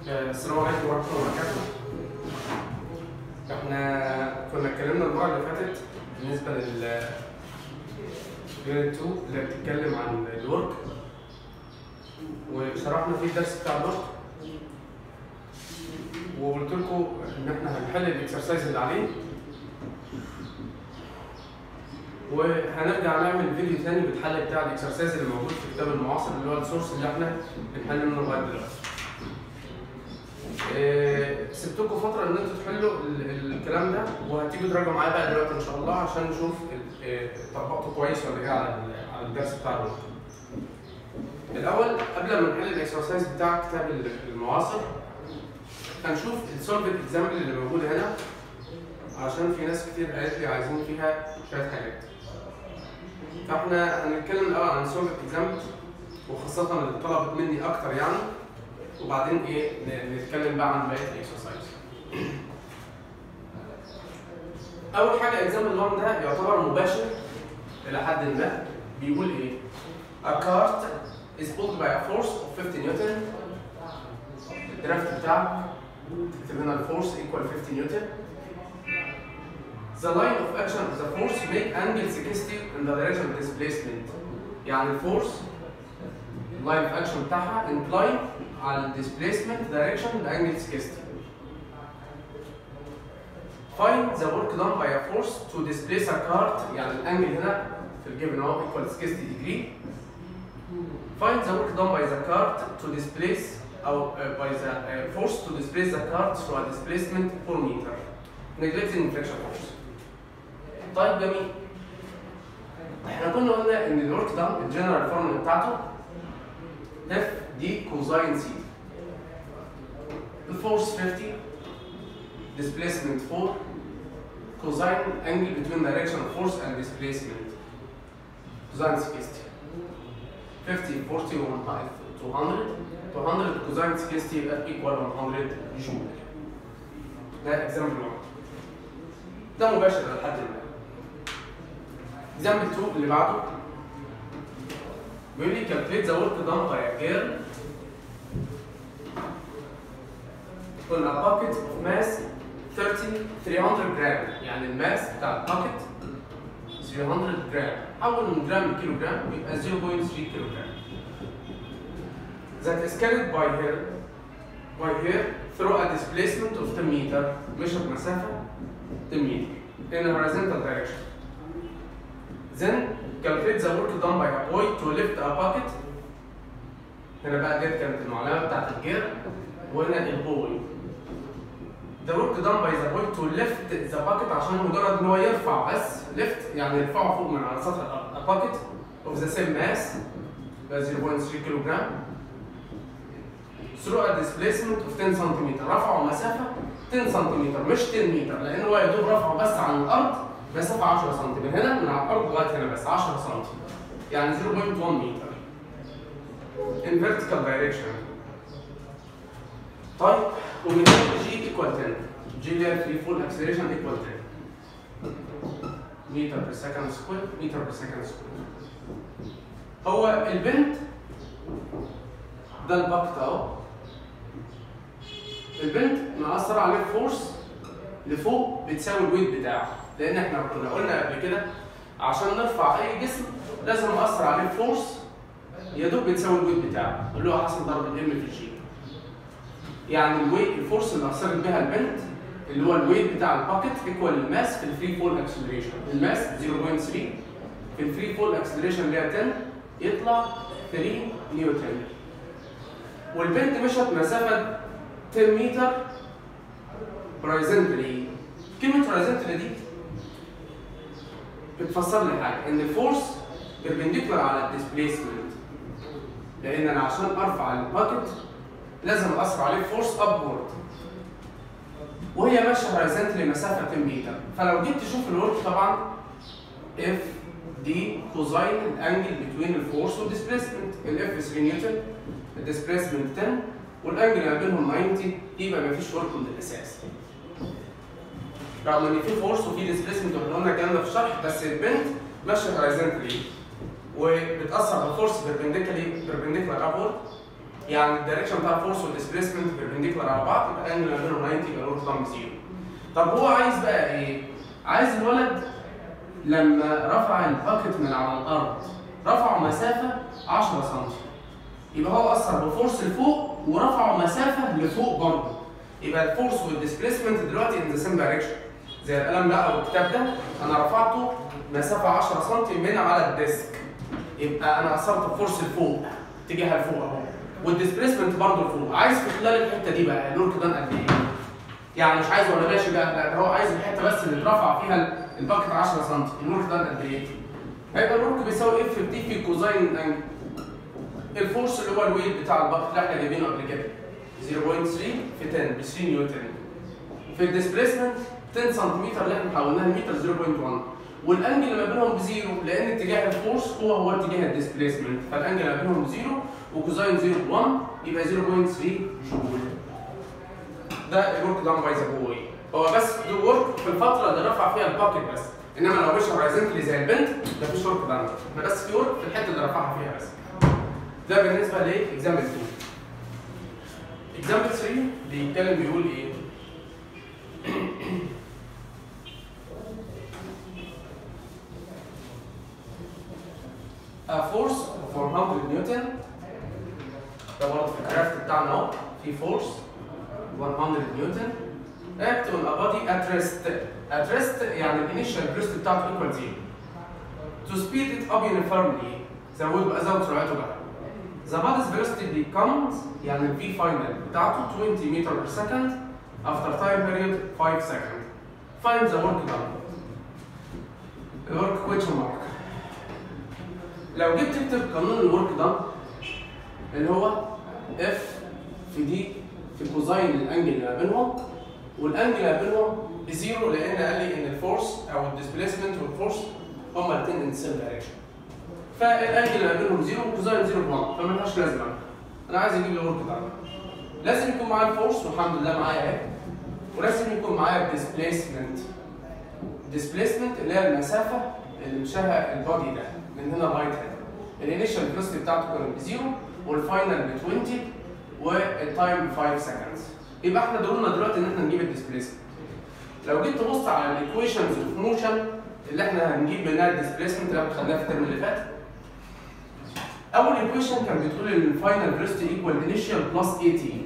السلام عليكم ورحمة الله وبركاته. احنا كنا اتكلمنا المرة اللي فاتت بالنسبة لل يونت 2 اللي بتتكلم عن الورك وشرحنا فيه الدرس بتاع الورك وقلت لكم ان احنا هنحل الاكسرسايز اللي عليه وهنرجع نعمل فيديو تاني بالحل بتاع الاكسرسايز اللي موجود في كتاب المعاصر اللي هو السورس اللي احنا بنحل منه لغايه دلوقتي. إيه، سبتكم فتره ان انتوا تحلوا ال- الكلام ده وهتيجوا تراجعوا معايا بقى دلوقتي ان شاء الله عشان نشوف ال- إيه، طبقته كويس ولا ايه على ال- على الدرس بتاع الوقت. الاول قبل ما نحل الاكسرسايز بتاع كتاب ال- المعاصر هنشوف السولف اكزامبل اللي موجود هنا عشان في ناس كتير قالت لي عايزين فيها شويه حاجات. فاحنا هنتكلم الاول عن سولف اكزامبل وخاصه اللي طلبت مني اكتر يعني وبعدين ايه ن- نتكلم بقى عن بقيه الاكسرسايز. اول حاجه اكزامبل 1 ده يعتبر مباشر الى حد ما بيقول ايه؟ A cart is pulled by a force of 50 نيوتن الدرافت بتاعك تكتب هنا الفورس equal 50 نيوتن The line of action of the force make angle 60 in the direction of displacement يعني الفورس اللاين اوف اكشن بتاعها incline على الديسبيسمنت دايركشن بانجل 60 Find the work done by a force to displace a cart يعني الانجل هنا في الجيفن اهو equal 60 degree Find the work done by the cart to displace أو uh, by the uh, force to displace the cart through a displacement 4 meter neglecting friction force طيب جميل احنا كنا قلنا ان الورك ده الجنرال فورمولا بتاعته اف دي كوزاين سي الفورس 50 displacement 4 cosine angle between direction of force and displacement cosine 60 50 40 200 200 cosine 60 يبقى equal 100 جول ده اكزامبل 1 ده مباشر لحد ما اكزامبل 2 اللي بعده بيقول لي calculate the work done by a girl on a bucket of mass 30 300 جرام يعني الماس بتاع الباكت 300 جرام حول من جرام لكيلو جرام يبقى 0.3 كيلو جرام that is carried by her by her through a displacement of 10 meter مشت مسافة 10 meter in a horizontal direction then calculate the work done by a boy to lift a bucket هنا بقى ديت كانت المعلومة بتاعت الجير وهنا البوي the work done by the boy to lift the bucket عشان مجرد ان هو يرفع بس lift يعني يرفعه فوق من على سطح الارض a bucket of the same mass ده 0.3 كيلو جرام through a displacement of 10 سنتيمتر رفعوا مسافة 10 سنتيمتر مش 10 متر لان هو يا دوب رفعه بس عن الارض مسافة 10 سم من هنا من على الارض لغاية هنا بس 10 سم يعني 0.1 متر in vertical direction طيب ومن هنا جي ايكوال 10 جي اللي هي الفري فول اكسلريشن ايكوال 10 متر بير سكند سكوير متر بير سكند سكوير هو البنت ده الباكت اهو البنت مأثر عليه فورس لفوق بتساوي الويت بتاعه لان احنا كنا قلنا قبل كده عشان نرفع اي جسم لازم نأثر عليه فورس يا دوب بتساوي الويت بتاعه اللي هو حاصل ضرب الام في الجي يعني الويت الفورس اللي اثرت بها البنت اللي هو الويت بتاع الباكت ايكوال الماس في الفري فول اكسلريشن الماس 0.3 في الفري فول اكسلريشن اللي هي 10 يطلع 3 نيوتن والبنت مشت مسافه 10 متر هوريزونتالي كلمه هوريزونتالي دي بتفسر لي حاجه ان الفورس بيربنديكولار على الديسبيسمنت لان انا عشان ارفع الباكت لازم اثر عليه فورس ابورد وهي ماشيه هوريزونتالي مسافه 10 متر فلو جيت تشوف الورك طبعا اف دي كوزاين الانجل بتوين الفورس والديسبيسمنت الاف 3 نيوتن الديسبيسمنت 10 والانجل ما بينهم 90 يبقى ما فيش ورك من الاساس رغم ان في فورس وفي ديسبيسمنت واحنا قلنا الكلام ده في الشرح بس البنت ماشيه هوريزونتالي وبتاثر بالفورس بيربنديكولي بيربنديكولار ابورد يعني الدايركشن بتاع الفورس والديسبيسمنت بيربنديكولار بربنديكولار على بعض يبقى الانجل ما بينهم 90 يبقى الورك دان بزيرو طب هو عايز بقى ايه؟ عايز الولد لما رفع الباكت من على الارض رفعه مسافه 10 سم يبقى هو اثر بفورس لفوق ورفعه مسافه لفوق برضه يبقى الفورس والديسبيسمنت دلوقتي ان ذا سيم دايركشن زي القلم ده او الكتاب ده انا رفعته مسافه 10 سم من على الديسك يبقى انا اثرت بفورس لفوق اتجاه لفوق اهو والديسبيسمنت برضه لفوق عايز في خلال الحته دي بقى الورك دان قد ايه؟ يعني مش عايز وانا ماشي بقى لا ده هو عايز الحته بس اللي اترفع فيها الباكت 10 سم الورك دان قد ايه؟ هيبقى الورك بيساوي اف تي في كوزاين انجل الفورس اللي هو الويت بتاع الباكت اللي احنا جايبينه قبل كده 0.3 في 10 ب 3 نيوتن في الديسبيسمنت 10 سم اللي احنا حولناها لمتر 0.1 والانجل اللي ما بينهم بزيرو لان اتجاه الفورس هو هو اتجاه الديسبيسمنت فالانجل اللي ما بينهم بزيرو وكوزاين 0 1 يبقى 0.3 جول ده الورك دان باي ذا بوي هو بس دو ورك في الفتره اللي رفع فيها الباكت بس انما لو مشى هوريزونتالي زي البنت مفيش ورك دان احنا بس في ورك في الحته اللي رفعها فيها بس ده بالنسبه لاكزامبل 2 اكزامبل 3 بيتكلم بيقول ايه؟ A force of 100 نيوتن ده برضه في الكرافت بتاعنا اهو في فورس 100 نيوتن act on a body at rest at rest يعني الانيشال بريست بتاعته equal zero to speed it up uniformly زود بقى زود سرعته بقى the body's velocity becomes يعني ال v final بتاعته 20 meter per second after time period 5 seconds find the work done الورك question mark لو جيت تكتب قانون الورك ده اللي هو اف في دي في كوزاين الانجل اللي ما بينهم والانجل اللي ما بينهم بزيرو لان قال لي ان الفورس او الديسبيسمنت والفورس هما الاثنين ان سيم دايركشن فالانجل اللي ما بينهم زيرو كوزاين زيرو 1 فمالهاش لازمه انا عايز اجيب الورك ده لازم يكون معايا الفورس والحمد لله معايا اهي ولازم يكون معايا الديسبيسمنت الديسبيسمنت اللي هي المسافه اللي مشاها البادي ده من هنا لغايه هنا الانيشال فيلوسيتي بتاعته كانت بزيرو والفاينل ب 20 والتايم 5 سكندز يبقى احنا دورنا دلوقتي ان احنا نجيب الديسبيسمنت لو جيت تبص على الايكويشنز اوف موشن اللي احنا هنجيب منها الديسبيسمنت اللي احنا خدناها في الترم اللي فات اول ايكويشن كان بتقول ان الفاينل فيلوسيتي ايكوال انيشال بلس اي تي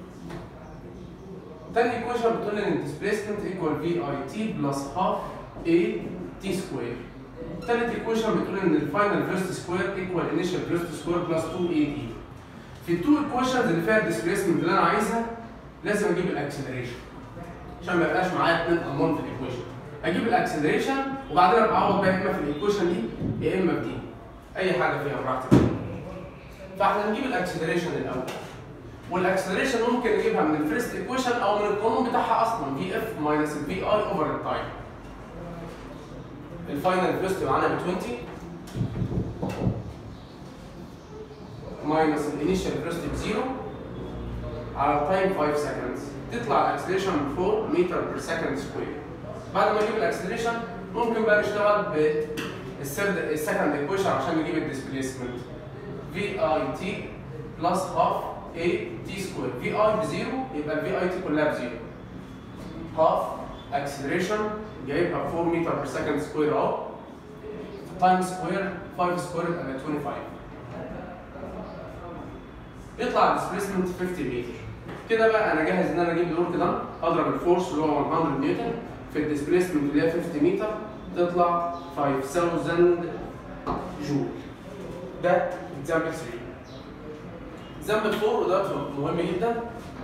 تاني ايكويشن بتقول ان الديسبيسمنت ايكوال في اي تي بلس هاف اي تي سكوير تالت ايكويشن بتقول ان الفاينل فيرست سكوير ايكوال انيشال فيرست سكوير بلس 2 اي دي في التو ايكويشنز اللي فيها الديسبيسمنت اللي انا عايزها لازم اجيب الاكسلريشن عشان ما يبقاش معايا اثنين انون في الايكويشن اجيب الاكسلريشن وبعدين ابقى اعوض بقى اما في الايكويشن دي يا اما في دي اي حاجه فيها براحتك فاحنا نجيب الاكسلريشن الاول والاكسلريشن ممكن نجيبها من الفيرست ايكويشن او من القانون بتاعها اصلا في اف ماينس الفي اي اوفر التايم الفاينل فيلوسيتي معانا ب 20 ماينس الانيشال فيلوسيتي بزيرو على تايم 5 سكندز تطلع الاكسلريشن ب 4 متر بير سكند سكوير بعد ما نجيب الاكسلريشن ممكن بقى نشتغل بالسرد السكند ايكويشن عشان نجيب الديسبيسمنت في اي تي بلس هاف اي تي سكوير في اي بزيرو يبقى الفي اي تي كلها بزيرو هاف اكسلريشن جايبها ب 4 متر بير سكند سكوير اهو تايم سكوير 5 سكوير يبقى 25 يطلع الديسبيسمنت 50 متر كده بقى انا جاهز ان انا اجيب الورك ده اضرب الفورس اللي هو 100 نيوتن في الديسبيسمنت اللي هي 50 متر تطلع 5000 جول ده اكزامبل 3 اكزامبل 4 وده مهم جدا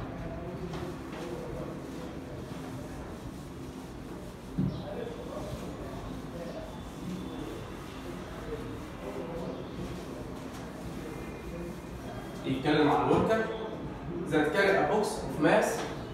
يتكلم عن الوركر that carry a box of mass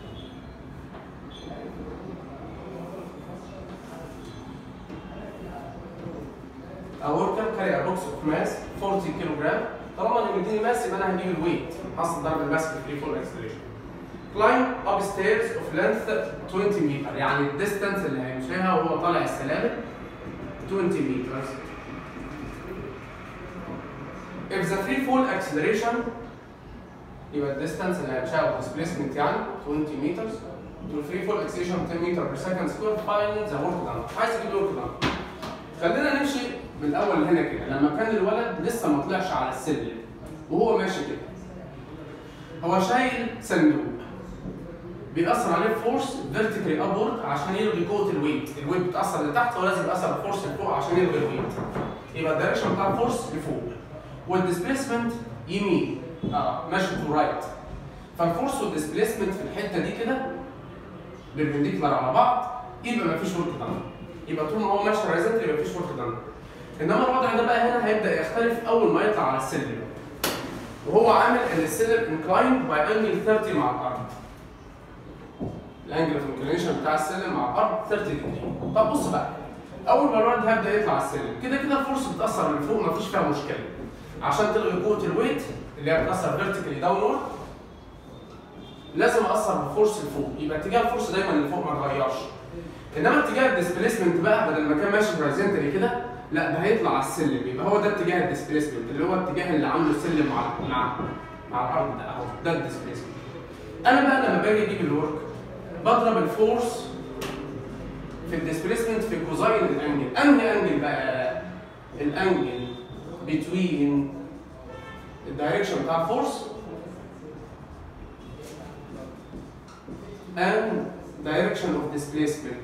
a worker carry a box of mass 40 كيلوغرام طالما اللي مديني ماس يبقى انا هجيب الويت حصل ضرب الماس في فري فول اكسلريشن climb up stairs of length 20 متر يعني الديستانس اللي هيمشيها وهو طالع السلالم 20 متر if the free fall acceleration يبقى الديستانس اللي هيمشيها الديسبيسمنت يعني 20 متر to free fall acceleration 10 meter per second square find the work done عايز تجيب الورك done خلينا نمشي من الاول هنا كده لما كان الولد لسه ما طلعش على السلم وهو ماشي كده هو شايل صندوق بيأثر عليه فورس فيرتيكالي ابورد عشان يلغي قوه الويت، الويت بتأثر لتحت هو لازم يأثر بفورس لفوق عشان يلغي الويت. يبقى الدايركشن بتاع الفورس لفوق. والديسبيسمنت يمين اه ماشي تو رايت. فالفورس والديسبيسمنت في الحته دي كده بيربنديكولار على بعض يبقى مفيش ورك دان. يبقى طول ما هو ماشي هوريزونتال يبقى مفيش ورك دان. انما الوضع ده بقى هنا هيبدا يختلف اول ما يطلع على السلم. وهو عامل ان السلم انكلايند باي انجل 30 مع الارض. الانجل اوف انكلينيشن بتاع السلم مع الارض 30 ديجري. طب بص بقى اول ما الولد هيبدا يطلع على السلم كده كده الفورس بتاثر من فوق مفيش فيها مشكله. عشان تلغي قوه الويت اللي هي بتاثر فيرتيكالي داونورد لازم اثر بفورس لفوق يبقى اتجاه الفورس دايما لفوق ما اتغيرش. انما اتجاه الديسبيسمنت بقى بدل ما كان ماشي هوريزونتالي كده لا ده هيطلع على السلم يبقى هو ده اتجاه الديسبيسمنت اللي هو الاتجاه اللي عامله السلم مع مع مع الارض ده اهو ده الديسبيسمنت. انا بقى لما باجي اجيب الورك بضرب الفورس في الديسبيسمنت في كوزاين الانجل انهي انجل بقى الانجل بتوين الدايركشن بتاع الفورس and direction of displacement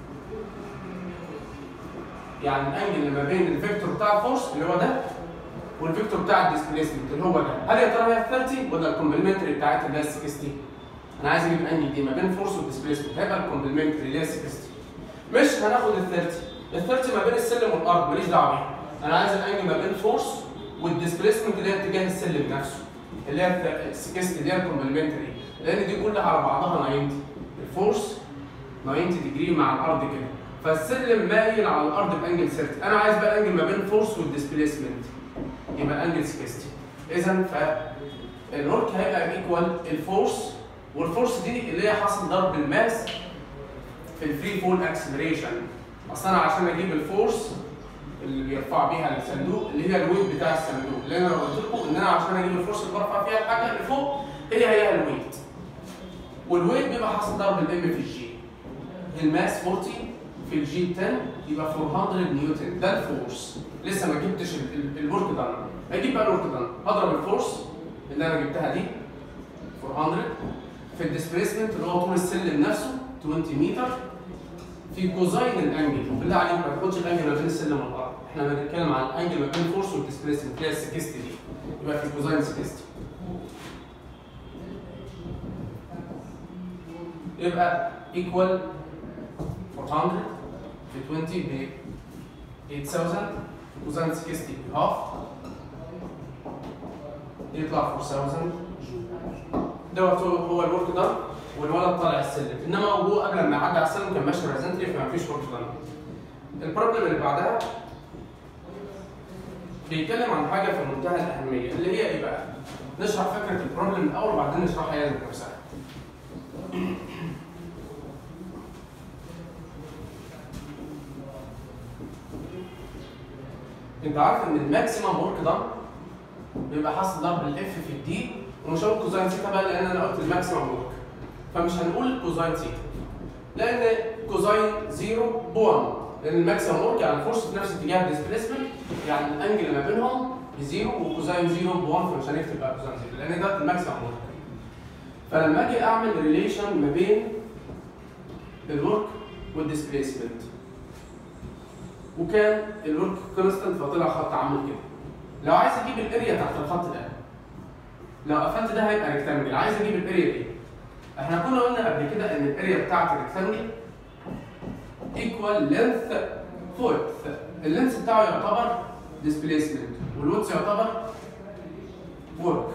يعني الانجل اللي ما بين الفيكتور بتاع الفورس اللي هو ده والفيكتور بتاع الديسبيسمنت اللي هو ده هل يا ترى هي 30 ولا الكومبلمنتري بتاعتها اللي هي 60 انا عايز اجيب الانجل دي ما بين فورس والديسبيسمنت هيبقى الكومبلمنتري اللي هي 60 مش هناخد ال 30 ال 30 ما بين السلم والارض ماليش دعوه بيها انا عايز الانجل ما بين فورس والديسبيسمنت اللي هي اتجاه السلم نفسه اللي هي 60 اللي هي الكومبلمنتري لان دي كلها على بعضها 90 الفورس 90 ديجري مع الارض كده فالسلم مايل على الارض بانجل 30 انا عايز بقى الانجل ما بين فورس والديسبيسمنت يبقى الانجل 60 اذا فالورك هيبقى ايكوال الفورس والفورس دي اللي هي حاصل ضرب الماس في الفري فول اكسلريشن اصل انا عشان اجيب الفورس اللي بيرفع بيها الصندوق اللي هي الويت بتاع الصندوق لان انا قلت لكم ان انا عشان اجيب الفورس اللي برفع فيها الحاجه اللي فوق هي هي الويت والويت بيبقى حاصل ضرب الام في الجي الماس 40 في الجي 10 يبقى 400 نيوتن ده الفورس لسه ما جبتش الورك دان اجيب بقى الورك دان اضرب الفورس اللي انا جبتها دي 400 في الديسبيسمنت اللي هو طول السلم نفسه 20 متر في كوزاين الانجل وبالله عليك ما تاخدش الانجل ما بين السلم والارض احنا بنتكلم عن الانجل ما بين الفورس والديسبيسمنت اللي هي ال 60 دي يبقى في كوزاين 60 يبقى ايكوال 400 في 20 ب 8000 كوزاين 60 هاف يطلع 4000 جول دوت هو الورك ده والولد طالع السلم انما هو قبل ما يعدي على السلم كان ماشي هوريزونتالي فما فيش ورك دان البروبلم اللي بعدها بيتكلم عن حاجه في منتهى الاهميه اللي هي ايه بقى؟ نشرح فكره البروبلم الاول وبعدين نشرحها هي ذات نفسها. انت عارف ان الماكسيمم ورك دان بيبقى حاصل ضرب الاف في الدي ومش هقول كوزاين سيتا بقى لان انا قلت الماكسيمم ورك فمش هنقول كوزاين سيتا لان كوزاين 0 ب 1 لان الماكسيمم ورك يعني الفورس في نفس اتجاه الديسبيسمنت يعني الانجل اللي ما بينهم بزيرو وكوزاين 0 ب 1 فمش هنكتب بقى كوزاين 0 لان ده الماكسيمم ورك فلما اجي اعمل ريليشن ما بين الورك والديسبيسمنت وكان الورك كونستنت فطلع خط عامل كده لو عايز اجيب الاريا تحت الخط ده لو قفلت ده هيبقى ريكتانجل عايز اجيب الاريا دي احنا كنا قلنا قبل كده ان الاريا بتاعت الريكتانجل ايكوال لينث فويدث اللينث بتاعه يعتبر ديسبيسمنت والويدث يعتبر ورك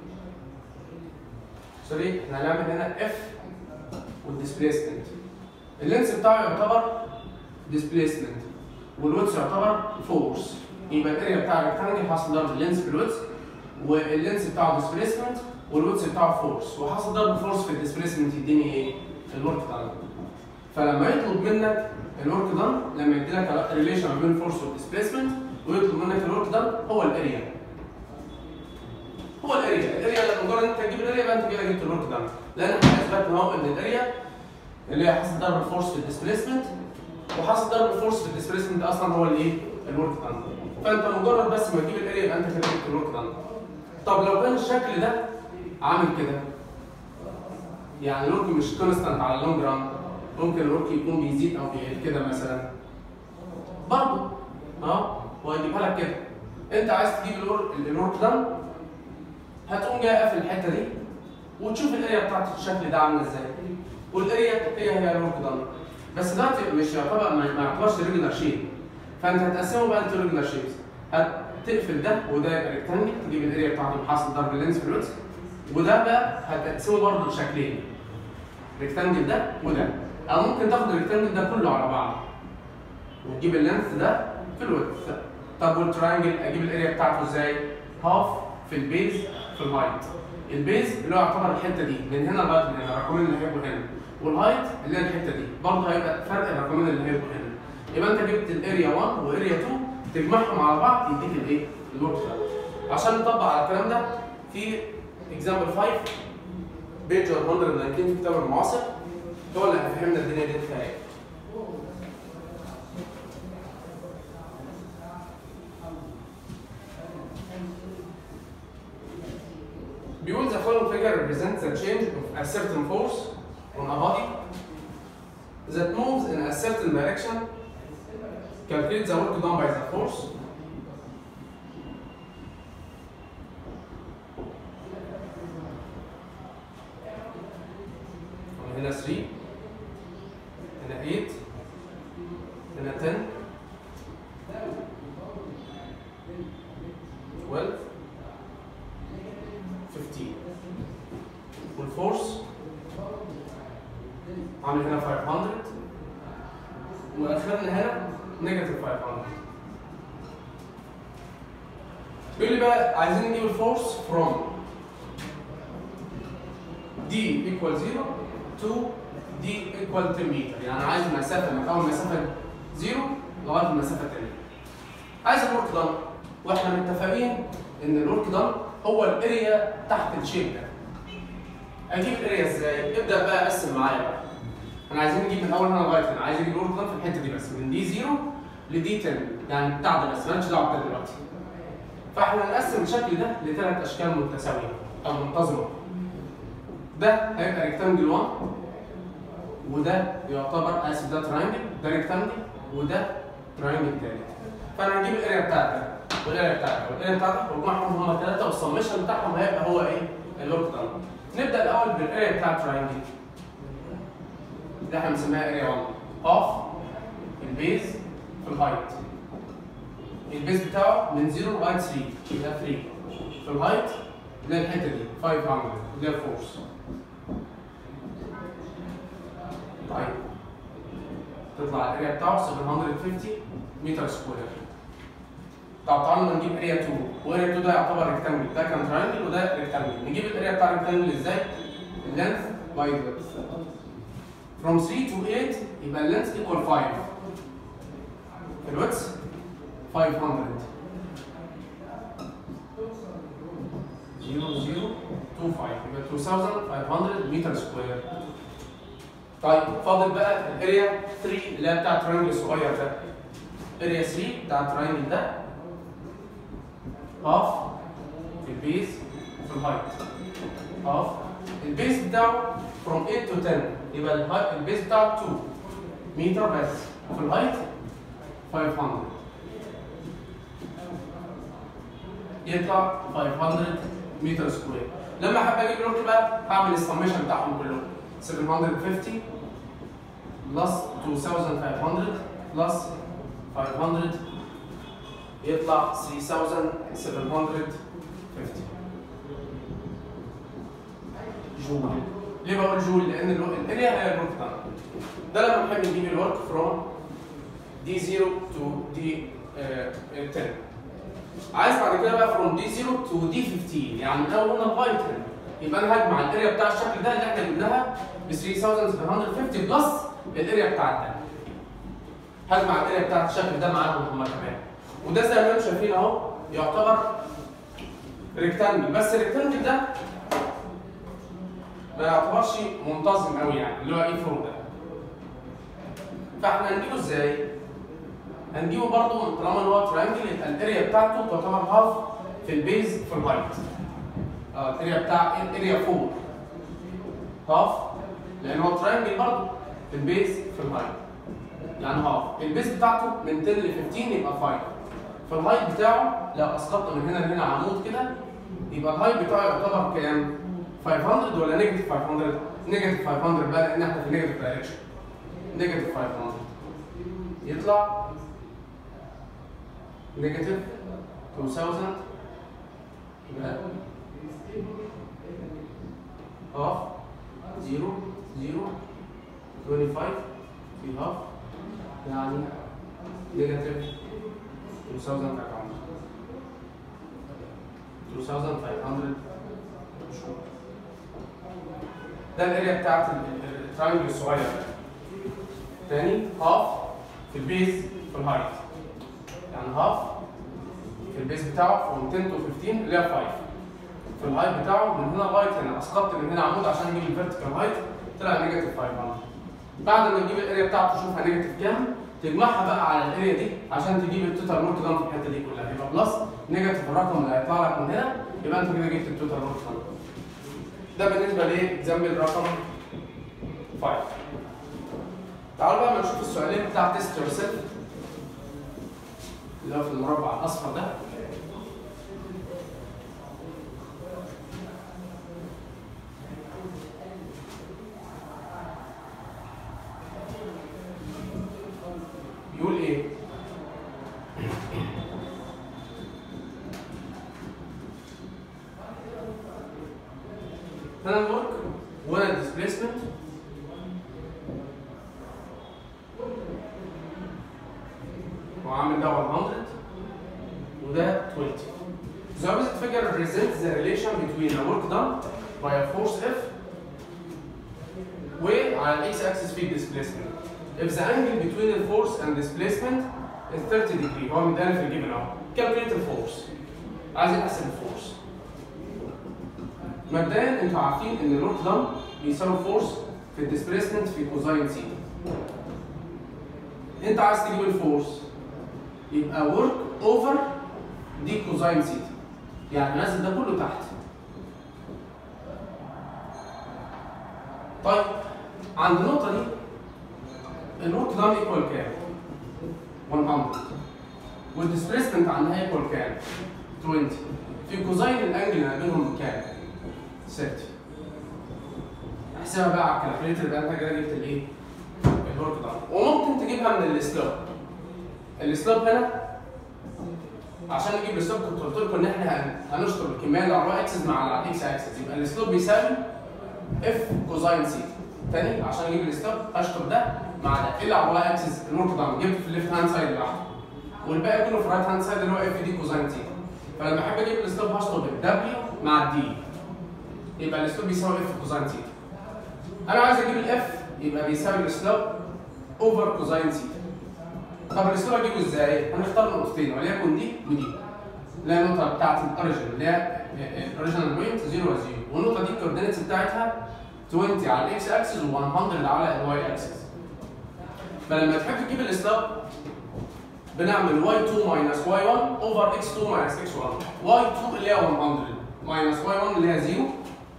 سوري احنا هنعمل هنا اف والديسبيسمنت اللينث بتاعه يعتبر ديسبيسمنت والويدث يعتبر فورس يبقى الاريا بتاع الريكتانجل حاصل ضرب اللينث في الويدث واللينس بتاعه ديسبيسمنت والويدث بتاعه فورس وحصل ضرب فورس في الديسبيسمنت يديني ايه؟ الورك دان فلما يطلب منك الورك دان لما يدي لك ريليشن ما بين الفورس والديسبيسمنت ويطلب منك الورك دان هو الاريا هو الاريا الاريا لما مجرد انت تجيب الاريا يبقى انت كده جبت الورك دان لان احنا اثبتنا اهو ان الاريا اللي هي حصل ضرب الفورس في الديسبيسمنت وحصل ضرب الفورس في الديسبيسمنت اصلا هو الايه؟ الورك دان فانت مجرد بس ما تجيب الاريا يبقى انت كده جبت الورك دان طب لو كان الشكل ده عامل كده يعني الورك مش كونستانت على اللونج ران ممكن الورك يكون بيزيد او بيقل كده مثلا برضه اه وهيجيبها لك كده انت عايز تجيب الورك الورك دان هتقوم جاي قافل الحته دي وتشوف الاريا بتاعت الشكل ده عامله ازاي والاريا هي هي الورك دان بس دلوقتي مش يعتبر ما ما يعتبرش ريجولار شيب فانت هتقسمه بقى لتو ريجولار شيبس هتقفل ده وده يبقى ريكتانجل تجيب الاريا بتاعته بحاصل ضرب اللينس في الويدث وده بقى هتقسمه برضه لشكلين ريكتانجل ده وده او ممكن تاخد الريكتانجل ده كله على بعض وتجيب اللينث ده في الويدث طب والتراينجل اجيب الاريا بتاعته ازاي؟ هاف في البيز في الهايت البيز اللي هو يعتبر الحته دي من هنا لغايه من هنا الرقمين اللي هيبقوا هنا والهايت اللي هي الحته دي برضه هيبقى فرق الرقمين اللي هيبقوا هنا يبقى انت جبت الاريا 1 واريا 2 تجمعهم على بعض يديك الايه؟ الورك ده عشان نطبق على الكلام ده في اكزامبل 5 بيج 119 في كتاب المعاصر هو اللي هيفهمنا الدنيا دي فيها ايه بيقول the following figure represents the change of a certain force on a body that moves in a certain direction. Calculate the work done by the force. هنا 3 هنا 8 هنا 10 12 15 والفورس عامل هنا 500 واخرنا هنا نيجاتيف 500 بيقول لي بقى عايزين نجيب الفورس from d equal 0 to d equal 10 متر يعني عايز مسافه من اول مسافه 0 لغايه المسافه الثانيه عايز الورك دان واحنا متفقين ان الورك دان هو الاريا تحت الشيب ده اجيب الاريا ازاي؟ ابدا بقى اقسم معايا بقى انا عايزين نجيب من اول هنا لغايه هنا عايز اجيب الورك دان في الحته دي بس من دي 0 لدي 10 يعني بتاع ده بس مالكش دعوه بده دلوقتي فاحنا هنقسم الشكل ده لثلاث اشكال متساويه او منتظمه ده هيبقى ريكتانجل 1 وده يعتبر اسف ده تراينجل ده ريكتانجل وده تراينجل تاني فانا هجيب الاريا بتاعت ده والاريا بتاعت ده والاريا بتاعت ده واجمعهم هم الثلاثه والسمشن بتاعهم هيبقى هو ايه؟ الورك دان نبدا الاول بالاريا بتاعت تراينجل ده احنا بنسميها اريا 1 اوف البيز في الهايت البيز بتاعه من 0 لغايه 3 ده 3 في الهايت اللي هي الحته دي 500 اللي هي الفورس طيب تطلع الاريا بتاعه 750 متر سكوير طب تعالوا نجيب اريا 2 واريا 2 ده يعتبر ريكتانجل ده كان تراينجل وده ريكتانجل نجيب الاريا بتاع الريكتانجل ازاي؟ اللينث باي width from 3 to 8 يبقى اللينث equal 5 الويدث 500 0025 يبقى 2500 متر سكوير طيب فاضل بقى الاريا 3 اللي هي بتاع الترينجل الصغير ده اريا 3 بتاع الترينجل ده هاف في البيز في الهايت هاف البيز بتاعه from 8 to 10 يبقى الهايت البيز بتاعه 2 متر بس في الهايت 500 يطلع 500 متر سكوير لما احب اجيب الورك بقى هعمل السميشن بتاعهم كلهم 750 بلس 2500 بلس 500 يطلع 3750 جول ليه بقول جول؟ لان الو- الاريا هي الورك دان ده لما نحب نجيب الورك فروم دي 0 تو دي 10 عايز بعد كده بقى فروم دي 0 تو دي 15 يعني من اول هنا لغايه هنا يبقى انا هجمع الاريا بتاع الشكل ده اللي احنا جبناها ب 3750 بلس الاريا بتاعت ده هجمع الاريا بتاعت الشكل ده معاهم هم كمان وده زي ما انتم شايفين اهو يعتبر ريكتانجل بس الريكتانجل ده ما يعتبرش منتظم قوي يعني اللي هو اي 4 ده فاحنا هنجيبه ازاي؟ هنجيبه برضه طالما ان هو تريانجل يبقى الاريا بتاعته تعتبر هاف في البيز في الهايت اه الاريا بتاع الاريا 4 هاف لان هو تريانجل برضه في البيز في الهايت يعني هاف البيز بتاعته من 10 ل 15 يبقى 5 فالهايت بتاعه لو اسقطنا من هنا لهنا عمود كده يبقى الهايت بتاعه يعتبر كام؟ 500 ولا نيجاتيف 500؟ نيجاتيف 500 بقى لان احنا في نيجاتيف دايركشن نيجاتيف 500 يطلع نيجاتيف 2000 يبقى هاف 0 0 25 في هاف يعني نيجاتيف 2500 2500 ده الاريا بتاعت التراينجل الصغير ده تاني هاف في البيز في الهايت يعني هاف في البيز بتاعه from 10 to 15 اللي هي 5 في الهايت بتاعه من هنا لغايه هنا اسقطت من هنا عمود عشان اجيب الفيرتيكال هايت طلع نيجاتيف 500 بعد ما تجيب الاريا بتاعته تشوفها نيجاتيف كام تجمعها بقى على الاريا دي عشان تجيب التوتال ورك دان في الحته دي كلها يبقى بلس نيجاتيف الرقم اللي هيطلع لك من هنا يبقى انت كده جبت التوتال ورك دان ده بالنسبه لاكزامبل رقم 5 تعالوا بقى ما نشوف السؤالين بتاع تيست يور سيلف اللي هو في المربع الاصفر ده بيقول ايه؟ هنا الورك وهنا الديسبيسمنت وعامل ده 100 وده 20 The opposite figure represents the relation between a work done by a force F وعلى الاكس axis في displacement. If the angle between the force and displacement is 30 degree هو مدانا في الجيفن اهو. Calculate the force. عايز نحسب الفورس. مبدئيا انتوا عارفين ان الورك دان بيساوي فورس في الديسبيسمنت في كوزاين سيتا. انت عايز تجيب الفورس يبقى ورك اوفر دي كوزاين سيتا يعني نازل ده كله تحت طيب عند النقطة دي الورك دان ايكوال كام؟ 100 والديسبيسمنت عندها ايكوال كام؟ 20 في كوزاين الانجل ما بينهم كام؟ 30 احسبها بقى على الكالكوليتر يبقى انت كده جبت الايه؟ الورك دان وممكن تجيبها من السلوب السلوب هنا عشان نجيب السلوب كنت قلت لكم ان احنا هن- هنشطب الكميه اللي على الواي اكسس مع الاكس اكسس يبقى السلوب بيساوي اف كوزاين سيتا تاني عشان اجيب السلوب اشطب ده مع ده ايه اللي على الواي اكسس الورك دان جبته في الليفت هاند سايد لوحده والباقي كله في الرايت هاند سايد اللي هو اف دي كوزاين سيتا فلما احب اجيب السلوب هشطب الدبليو مع الدي يبقى السلوب بيساوي اف كوزاين سيتا انا عايز اجيب الاف يبقى بيساوي السلوب اوفر كوزاين سيتا طب السلوب اجيبه ازاي؟ هنختار نقطتين وليكن دي ودي اللي هي النقطه بتاعت الاوريجن اللي هي الاوريجنال بوينت 0 و 0 والنقطه دي الكوردينتس بتاعتها 20 على الاكس اكسس و100 على الواي اكسس فلما تحب تجيب السلوب بنعمل y2 minus y1 over x2 minus x1 y2 اللي هي 100 minus y1 اللي هي 0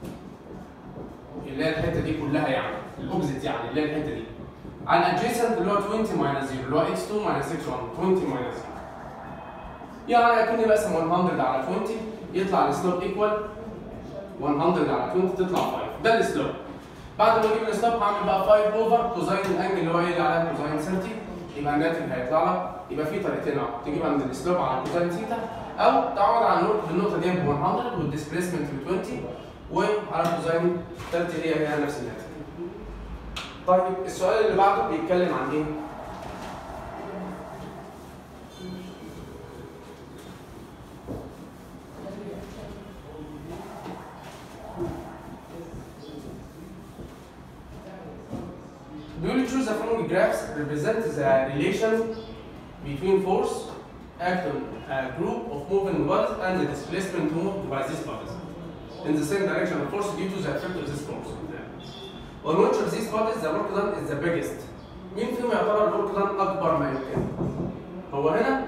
اللي هي الحته دي كلها يعني الاوبزيت يعني اللي هي الحته دي على adjacent اللي هو 20 minus 0 اللي هو x2 minus x1 20 minus 0 يعني اكني بقسم 100 على 20 يطلع السلوب ايكوال 100 على 20 تطلع 5 ده السلوب بعد ما اجيب السلوب هعمل بقى 5 اوفر كوزاين الانجل اللي هو ايه اللي عليها كوزاين 30 يبقى الناتج هيطلع لك يبقى في طريقتين اهو تجيبها من السلوب على كوزاين ثيتا او تعوض على النقطه بالنقطه دي ب 100 والديسبيسمنت ب 20 وعلى كوزاين 30 هي هي نفس الناتج. طيب السؤال اللي بعده بيتكلم عن ايه؟ بيقول لي choose the following graphs represent the relation between force act on a group of moving bodies and the displacement moved by these bodies in the same direction of force due to the effect of this force. On which of these bodies the work done is the biggest? مين فيهم يعتبر الورك done أكبر ما يمكن؟ هو هنا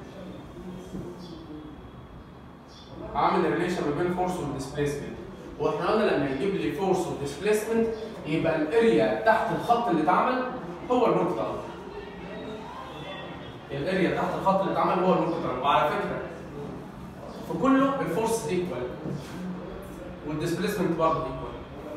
عامل ريليشن ما بين فورس والديسبيسمنت واحنا قلنا لما يجيب لي فورس وديسبيسمنت يبقى الاريا تحت الخط اللي اتعمل هو الورك دان الاريا تحت الخط اللي اتعمل هو الورك دان وعلى فكره في كله الفورس ايكوال والديسبيسمنت برضه ايكوال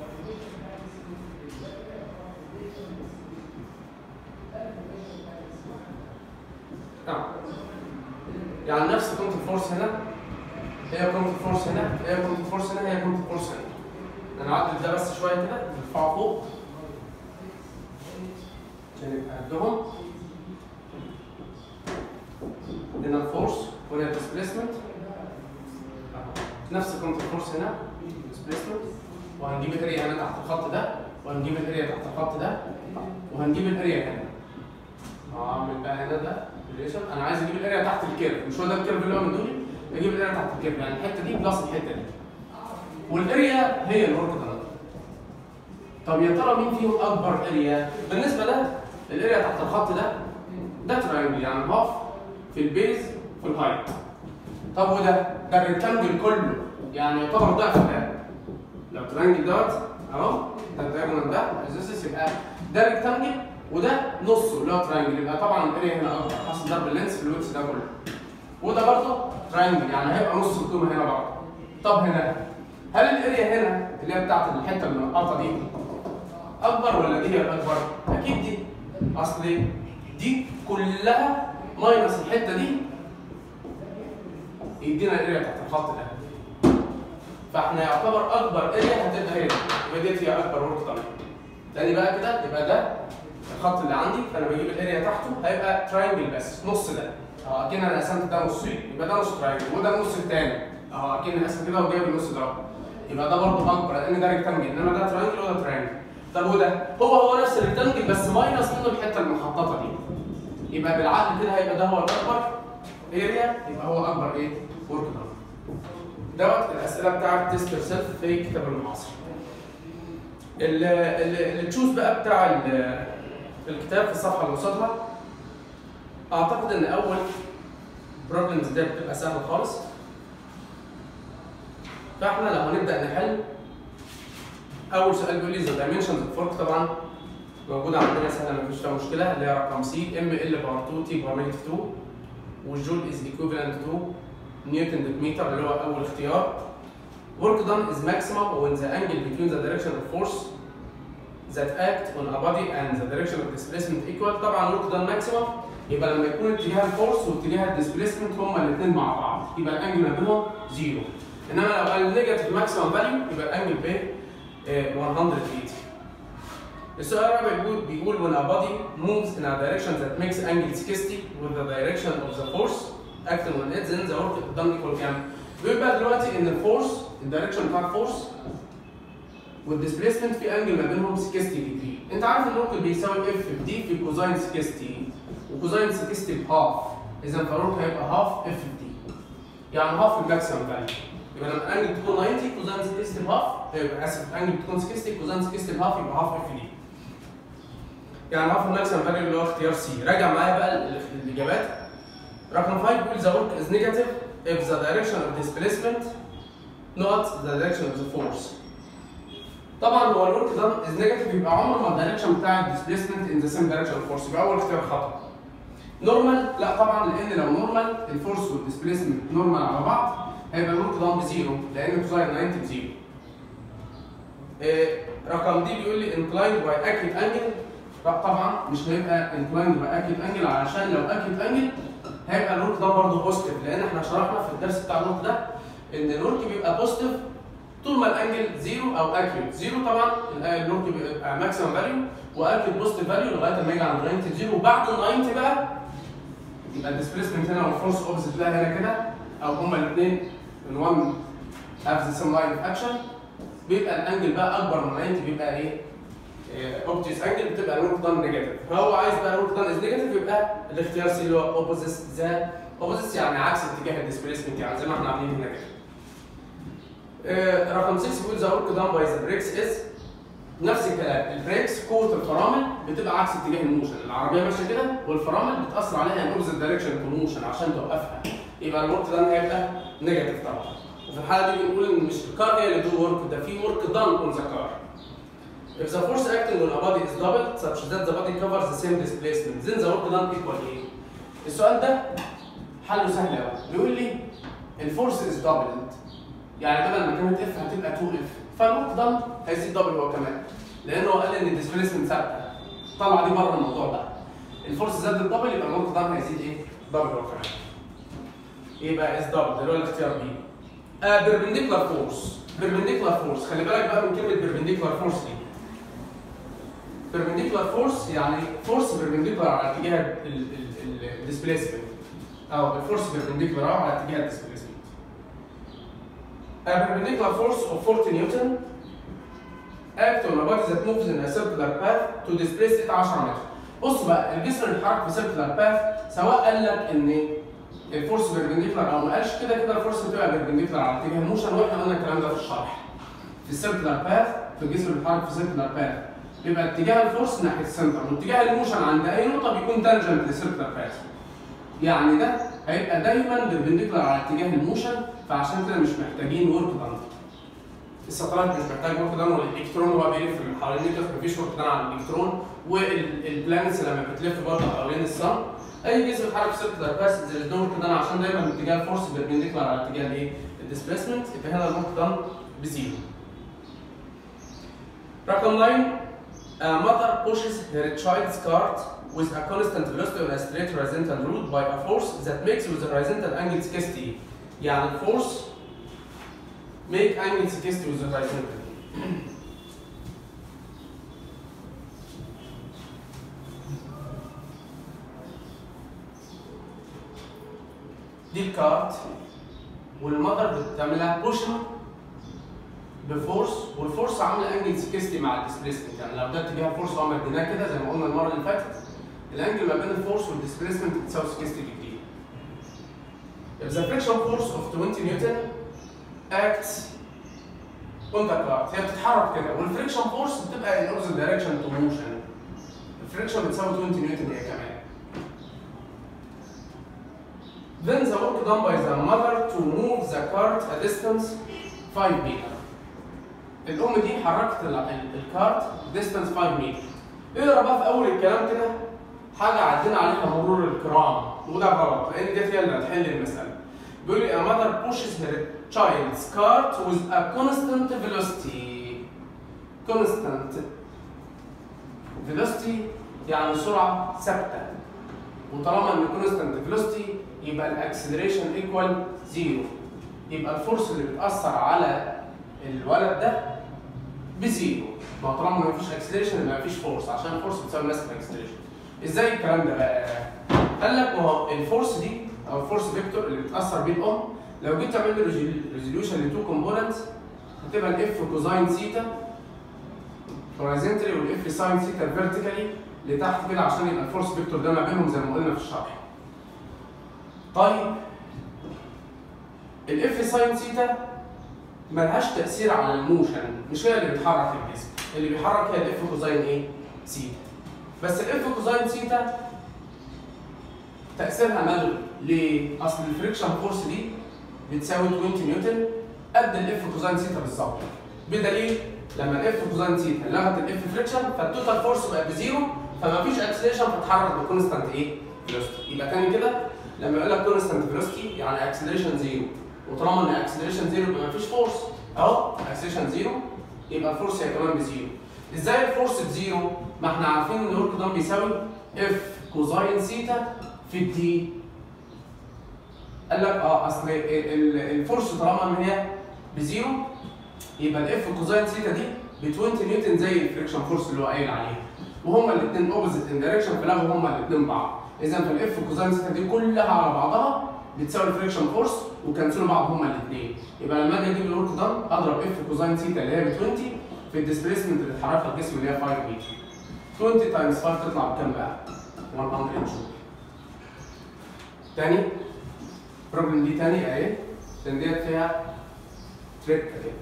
نعم يعني نفس قيمه الفورس هنا هي قيمه الفورس هنا هي قيمه الفورس هنا هي قيمه الفورس هنا انا هعدل ده بس شويه كده نرفعه فوق عشان يبقى قدهم هنا الفورس وهنا الديسبيسمنت نفس قيمه الفورس هنا ديسبيسمنت وهنجيب الاريا هنا تحت الخط ده وهنجيب الاريا تحت الخط ده وهنجيب الاريا هنا هعمل بقى هنا ده ريليشن انا عايز اجيب الاريا تحت الكيرف مش هو ده الكيرف اللي هو من دولي اجيب الاريا تحت الكيرف يعني الحته دي بلس الحته دي والاريا هي الورك دان طب يا ترى مين فيهم اكبر اريا بالنسبه ده الاريا تحت الخط ده ده تراينجل يعني هاف في البيز في الهايت طب وده ده الريكتانجل كله يعني يعتبر ضعف ده لو تراينجل دوت اهو ده الدايجونال ده اساسس يبقى ده ريكتانجل وده نصه اللي هو تراينجل يبقى طبعا الاريا هنا اكبر حسب ضرب اللينس في الويتس ده كله وده برضه تراينجل يعني هيبقى نص القيمه هنا برضه طب هنا هل الاريا هنا اللي هي بتاعت الحته المنقطه دي اكبر ولا دي هي الاكبر؟ اكيد دي اصل دي كلها ماينس الحته دي يدينا الاريا تحت الخط ده فاحنا يعتبر اكبر اريا هتبقى هنا يبقى ديت هي اكبر ورك طبعا تاني بقى كده يبقى ده الخط اللي عندي فانا بجيب الاريا تحته هيبقى تراينجل بس نص ده اه اكن انا قسمت ده نصين يبقى ده نص تراينجل وده النص الثاني اه اكن قسم كده وجايب النص ده يبقى ده برضه اكبر لان ده ريكتانجل انما ده تراينجل وده تراينجل طب وده هو هو نفس الريكتانجل بس ماينس منه الحته المخططه دي يبقى بالعقل كده هيبقى ده هو الاكبر اريا يبقى هو اكبر ايه؟ ورك دان دوت الاسئله بتاعت تيست يور سيلف في كتاب المعاصر التشوز بقى بتاع ال- الكتاب في الصفحه اللي قصادها اعتقد ان اول بروبلمز دي بتبقى سهله خالص فاحنا لو هنبدا نحل اول سؤال بيقول لي ذا دايمنشنز اوف فورك طبعا موجوده عندنا سهله مفيش فيها مشكله اللي هي رقم سي ام ال باور 2 تي باور نيجاتيف 2 والجول از ايكوفالنت تو نيوتن متر اللي هو اول اختيار work done is maximum when the angle between the direction of force that act on a body and the direction of displacement equal طبعا work done maximum يبقى لما يكون اتجاه الفورس واتجاه الديسبيسمنت هما الاثنين مع بعض يبقى الانجل ما بينهم زيرو انما لو قال نيجاتيف ماكسيمم فاليو يبقى الانجل ب 180 السؤال الرابع بيقول بيقول when a body moves in a direction that makes angle 60 with the direction of the force acting on it then the work done equal كام؟ بيقول بقى دلوقتي ان الفورس الدايركشن بتاع الفورس والديسبيسمنت في انجل ما بينهم 60 ديجري انت عارف ان الورك بيساوي اف في دي في كوزاين 60 وكوزاين 60 بهاف اذا فالورك هيبقى هاف اف في دي يعني هاف الماكسيمم فاليو يبقى لما الانجل تكون 90 كوزاين 60 بهاف يبقى اسف الانجل بتكون 60 كوزاين 60 بهاف يبقى هاف اف دي يعني هاف الماكسيمم فاليو اللي هو اختيار سي راجع معايا بقى ال- الاجابات رقم 5 بيقول the work is negative if the direction of displacement not the direction of the force طبعا هو الورك ده از نيجاتيف يبقى عمر ما الدايركشن بتاع الديسبيسمنت ان ذا سيم دايركشن اوف فورس يبقى اول اختيار خطا نورمال لا طبعا لان لو نورمال الفورس والديسبيسمنت نورمال على بعض هيبقى الورك ده بزيرو لان كوزاين 90 بزيرو إيه، رقم دي بيقول لي انكلايند باي اكيد انجل طبعا مش هيبقى انكلايند باي اكيد انجل علشان لو اكيد انجل هيبقى الورك ده برضه بوزيتيف لان احنا شرحنا في الدرس بتاع الورك ده ان الورك بيبقى بوزيتيف طول ما الانجل زيرو او اكيوت زيرو طبعا الورك بيبقى ماكسيمم فاليو واكيوت بوزيتيف فاليو لغايه ما يجي عند 90 زيرو وبعد ال 90 بقى يبقى الديسبيسمنت هنا والفورس اوبزيت لها هنا كده او هما الاثنين من 1 هاف ذا سيم لاين اوف اكشن بيبقى الانجل بقى اكبر من 90 بيبقى ايه؟ اوبجيس انجل بتبقى الورك دان نيجاتيف فهو عايز بقى الورك دان از نيجاتيف يبقى الاختيار سي اللي هو اوبوزيت ذا اوبوزيتس يعني عكس اتجاه الديسبيسمنت يعني زي ما احنا عاملين هنا كده آه، رقم 6 بيقول ذا ورك دان باي ذا بريكس از نفس الكلام البريكس قوه الفرامل بتبقى عكس اتجاه الموشن العربيه ماشيه كده والفرامل بتاثر عليها ان اوبوزيت دايركشن تو موشن عشان توقفها يبقى الورك دان هيبقى نيجاتيف طبعا وفي الحاله دي بنقول ان مش الكار هي اللي دو ورك ده في ورك دان اون ذا كار If the force acting on a body is doubled such that the body covers the same displacement then the work done equal ايه؟ السؤال ده حله سهل قوي بيقول لي الفورس از doubled يعني بدل ما كانت اف هتبقى 2 اف فالورك دان هيزيد دبل هو كمان لانه قال ان الديسبيسمنت ثابته طلع دي بره الموضوع ده الفورس زادت دبل يبقى الورك دان هيزيد ايه؟ دبل هو كمان يبقى از دبل اللي هو الاختيار بي آه بيربنديكولار فورس بيربنديكولار فورس خلي بالك بقى من كلمه بيربنديكولار فورس دي بيربنديكولار فورس يعني فورس بيربنديكولار على اتجاه الديسبيسمنت او الفورس بيربنديكولار على اتجاه الديسبيسمنت A perpendicular force of 40 Newton act on a body that moves in a circular path to displace it 10 متر. بص بقى الجسم اللي بيتحرك في circular path سواء قال لك ان الفورس بيربنديكولار او ما قالش كده كده الفورس بتبقى بيربنديكولار على اتجاه الموشن واحنا قلنا الكلام ده في الشرح. في السيركلر باث في الجسم اللي بيتحرك في circular path بيبقى اتجاه الفورس ناحيه السنتر واتجاه الموشن عند اي نقطه بيكون تانجنت للسيركلر باث. يعني ده هيبقى دايما بيربنديكولار على اتجاه الموشن فعشان كده مش محتاجين ورك دان الساتلايت مش محتاج ورك دان والالكترون هو بيلف من حوالين النيوكليس مفيش ورك دان على الالكترون والبلانتس لما بتلف برضه حوالين الصن اي جسم بيتحرك في سيركلر باس زي الدور ورك دان عشان دايما اتجاه الفورس بيربنديكولار على اتجاه الايه؟ الديسبيسمنت يبقى هنا الورك دان بزيرو رقم 9 A mother pushes her child's cart with a constant velocity on a straight horizontal route by a force that makes with the horizontal angle 60 يعني الفورس make angle 60 with the horizontal دي الكارت والمذر بتعملها بوشن بفورس والفورس عامله انجل 60 مع الديسبيسمنت يعني لو ده اتجاه فورس هو مديناه كده زي ما قلنا المره اللي فاتت الانجل ما بين الفورس والديسبيسمنت بتساوي 60 ديجري If the friction force of 20 Newton acts on the cart هي بتتحرك كده والفريكشن فورس بتبقى in opposite direction to motion الفريكشن بتساوي 20 نيوتن هي كمان Then the work done by the mother to move the cart a distance 5 meter الام دي حركت ال- ال- الكارت ديستانس 5 متر اقرا بقى في اول الكلام كده حاجه عدينا عليها مرور الكرام وده غلط لان ديت هي اللي هتحل المساله بيقول لي a mother pushes her child's cart with a constant velocity constant velocity يعني سرعه ثابته وطالما ان constant velocity يبقى الاكسلريشن ايكوال زيرو يبقى الفورس اللي بتاثر على الولد ده بزيرو ما هو طالما ما فيش اكسلريشن يبقى ما فيش فورس عشان الفورس بتساوي ماس اكسلريشن ازاي الكلام ده بقى؟ قال لك ما هو الفورس دي او الفورس فيكتور اللي بتاثر بيه الام لو جيت تعمل له ريزوليوشن لتو كومبوننتس هتبقى الاف كوزاين ثيتا هوريزونتالي والاف ساين ثيتا فيرتيكالي لتحت كده عشان يبقى الفورس فيكتور ده ما بينهم زي ما قلنا في الشرح. طيب الاف ساين ثيتا ملهاش تاثير على الموشن مش هي اللي بتحرك الجسم اللي بيحرك هي الاف كوزاين ايه؟ ثيتا بس الاف كوزاين ثيتا تاثيرها مالي ليه؟ اصل الفريكشن فورس دي بتساوي 20 نيوتن قد الاف كوزاين ثيتا بالظبط بدليل لما الاف كوزاين ثيتا لغت الاف فريكشن فالتوتال فورس بقى بزيرو فما فيش اكسلريشن فتتحرك بكونستانت ايه؟ فيلوستي يبقى تاني كده لما يقول لك كونستانت فيلوستي يعني اكسلريشن زيرو وطالما ان اكسلريشن زيرو يبقى مفيش فورس اهو اكسلريشن زيرو يبقى الفورس هي كمان بزيرو ازاي الفورس بزيرو؟ ما احنا عارفين ان الورك دان بيساوي اف كوزاين ثيتا في الدي قال لك اه اصل ال- ال- الفورس طالما ان هي بزيرو يبقى الاف كوزاين ثيتا دي ب 20 نيوتن زي الفريكشن فورس اللي هو قايل عليها وهما الاثنين اوبوزيت ان دايركشن فلغوا هما الاثنين بعض اذا فالاف كوزاين ثيتا دي كلها على بعضها بتساوي الفريكشن فورس وكنسلوا بعض هما الاثنين يبقى لما اجي اجيب الورك دان اضرب اف كوزاين ثيتا اللي هي ب 20 في الديسبيسمنت اللي اتحركها الجسم اللي هي 5 متر 20 تايمز 5 تطلع بكام بقى؟ 100 جول تاني البروبلم دي تاني اهي عشان ديت فيها تريك كده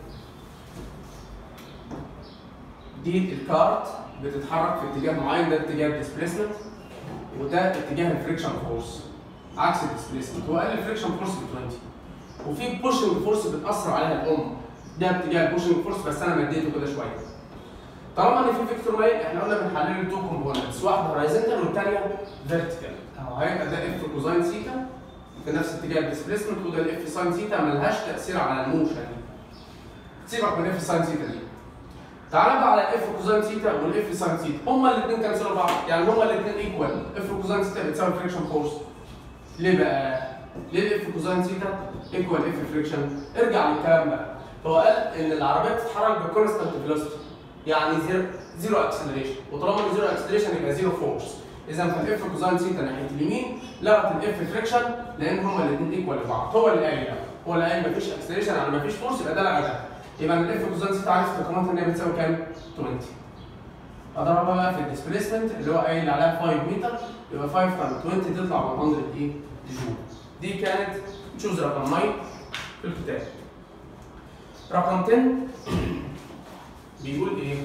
دي الكارت بتتحرك في اتجاه معين ده اتجاه الديسبيسمنت وده اتجاه الفريكشن فورس عكس الديسبيسمنت هو قال الفريكشن فورس ب 20 وفي بوشنج فورس بتاثر عليها الام ده اتجاه البوشنج فورس بس انا مديته كده شويه طالما ان في فيكتور مايل احنا قلنا بنحلله لتو كومبوننتس واحده هورايزونتال والثانيه فيرتيكال اهو هيبقى ده اف كوزاين سيتا في نفس اتجاه الديسبيسمنت وده الاف ساين سيتا ملهاش تاثير على الموشن سيبك من اف ساين سيتا دي تعالى بقى على اف كوزاين سيتا والاف ساين سيتا هما الاثنين كانسلوا بعض يعني هما الاثنين ايكوال اف كوزاين سيتا بتساوي فريكشن فورس ليه بقى؟ ليه الاف كوزاين سيتا ايكوال اف فريكشن؟ ارجع للكلام بقى هو قال ان العربيه بتتحرك بكونستانت فيلوسيتي يعني زيرو زيرو اكسلريشن وطالما زيرو اكسلريشن يبقى زيرو فورس اذا فالاف كوزاين سيتا ناحيه اليمين لغت الاف فريكشن لان هما الاثنين ايكوال لبعض هو اللي قال ده هو اللي قال مفيش اكسلريشن يعني مفيش فورس يبقى ده لغى ده يبقى الاف كوزاين سيتا عارف تقريبا ان هي بتساوي كام؟ 20 اضربها بقى في الديسبيسمنت اللي هو قايل عليها 5 متر يبقى 5 تايم 20 تطلع 100 ايه؟ جول دي كانت تشوز رقم 9 في الكتاب رقم 10 بيقول ايه؟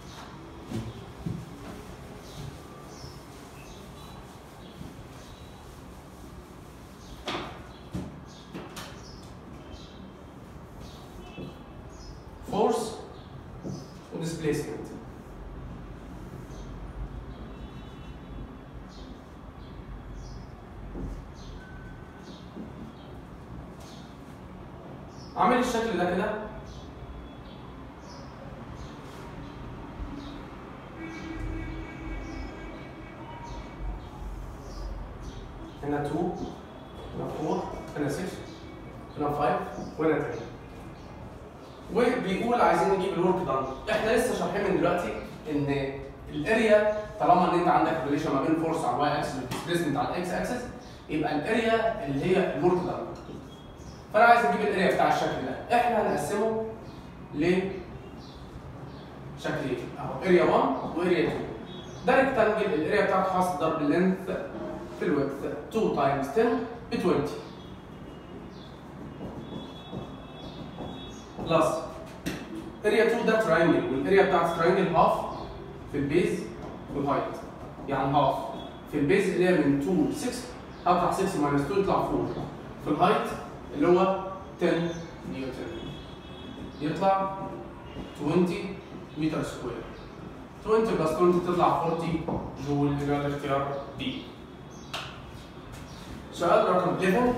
force ودisplacement عامل الشكل ده كده هنا 2 هنا 4 هنا 6 هنا 5 وهنا 10 وبيقول عايزين نجيب الورك دان احنا لسه شارحين من دلوقتي ان الاريا طالما ان انت عندك ريليشن ما بين فورس على الواي اكسس والديسبيسمنت على الاكس اكسس يبقى الاريا اللي هي الورك دان فانا عايز اجيب الاريا بتاع الشكل ده احنا هنقسمه ل شكلين اهو اريا 1 واريا 2 ده ريكتانجل الاريا بتاعته خاص ضرب اللينث في الويدث 2 تايمز 10 ب 20 بلس اريا 2 ده تراينجل والاريا بتاعت التراينجل هاف في البيز والهايت يعني هاف في البيز اللي هي من 2 ل 6 اطرح 6 ماينس 2 يطلع 4 في الهايت اللي هو 10 نيوتن يطلع 20 متر سكوير 20 بلس 20 تطلع 40 جول اللي هو الاختيار بي سؤال رقم 11